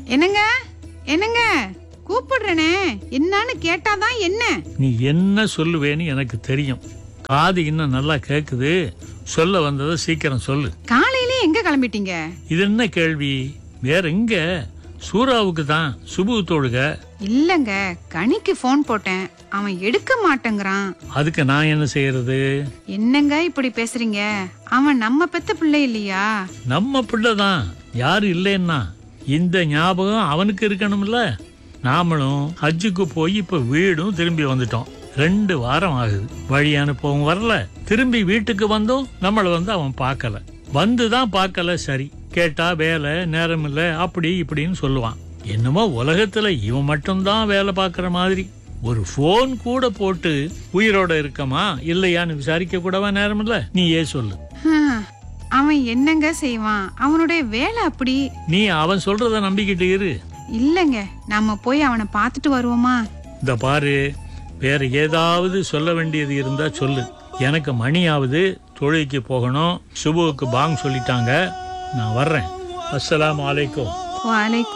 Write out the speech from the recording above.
என்னங்க என்னங்க கூப்பிடுறேனே என்னன்னு கேட்டாதான் என்ன நீ என்ன சொல்லுவேன்னு எனக்கு தெரியும் காது இன்னும் நல்லா கேக்குது சொல்ல வந்ததை சீக்கிரம் சொல்லு காலையிலே எங்க கிளம்பிட்டீங்க இது என்ன கேள்வி வேற எங்க சூறாவுக்கு தான் சுபு தொழுக இல்லங்க கனிக்கு ஃபோன் போட்டேன் அவன் எடுக்க மாட்டேங்கிறான் அதுக்கு நான் என்ன செய்யறது என்னங்க இப்படி பேசுறீங்க அவன் நம்ம பெத்த பிள்ளை இல்லையா நம்ம பிள்ளை தான் யாரு இல்லைன்னா இந்த ஞாபகம் அவனுக்கு இருக்கணும்ல நாமளும் ஹஜ்ஜுக்கு போய் இப்ப வீடும் திரும்பி வந்துட்டோம் ரெண்டு வாரம் ஆகுது வழி அனுப்பவும் வரல திரும்பி வீட்டுக்கு வந்தும் நம்மள வந்து அவன் பார்க்கல வந்து தான் பார்க்கல சரி கேட்டா வேலை நேரம் இல்ல அப்படி இப்படின்னு சொல்லுவான் என்னமோ உலகத்துல இவன் மட்டும்தான் வேலை பார்க்கற மாதிரி ஒரு ஃபோன் கூட போட்டு உயிரோட இருக்கமா இல்லையான்னு விசாரிக்க கூடவா நேரம் இல்ல நீ ஏன் சொல்லு ஹம், அவன் என்னங்க செய்வான் அவனுடைய வேலை அப்படி நீ அவன் சொல்றத நம்பிக்கிட்டு இரு இல்லங்க நம்ம போய் அவனை பார்த்துட்டு வருவோமா இந்த பாரு வேற ஏதாவது சொல்ல வேண்டியது இருந்தா சொல்லு எனக்கு மணியாவது தொழுகைக்கு போகணும் சுபுவுக்கு பாங் சொல்லிட்டாங்க நான் வர்றேன் அஸ்ஸலாமு அலைக்கும் வாலைக்கும்